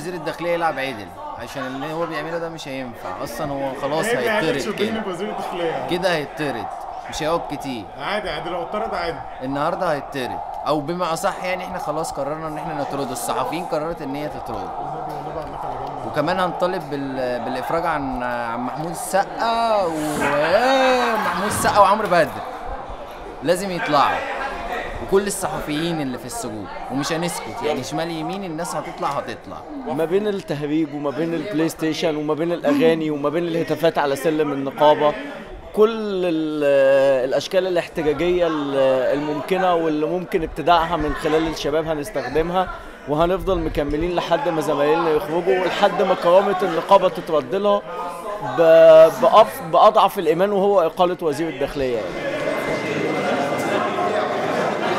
وزير الداخليه يلعب عدل عشان اللي هو بيعمله ده مش هينفع اصلا هو خلاص عادي عادي هيطرد شوبيني كده وزير الداخليه كده هيطرد مش هيقعد كتير عادي عادي لو اطرد عادي النهارده هيطرد او بما اصح يعني احنا خلاص قررنا ان احنا نطرده الصحفيين قررت ان هي تطرده والنبي والنبي على المكنه جنبي وكمان هنطالب بال... بالافراج عن عن محمود السقا ومحمود السقا وعمرو بدر لازم يطلعوا وكل الصحفيين اللي في السجون ومش هنسكت يعني شمال يمين الناس هتطلع هتطلع ما بين التهريج وما بين البلاي ستيشن وما بين الاغاني وما بين الهتافات على سلم النقابه كل ال- الاشكال الاحتجاجيه ال- الممكنه واللي ممكن ابتداعها من خلال الشباب هنستخدمها وهنفضل مكملين لحد ما زمايلنا يخرجوا ولحد ما كرامه النقابه تترد لها ب- بأف- باضعف الايمان وهو اقاله وزير الداخليه يعني.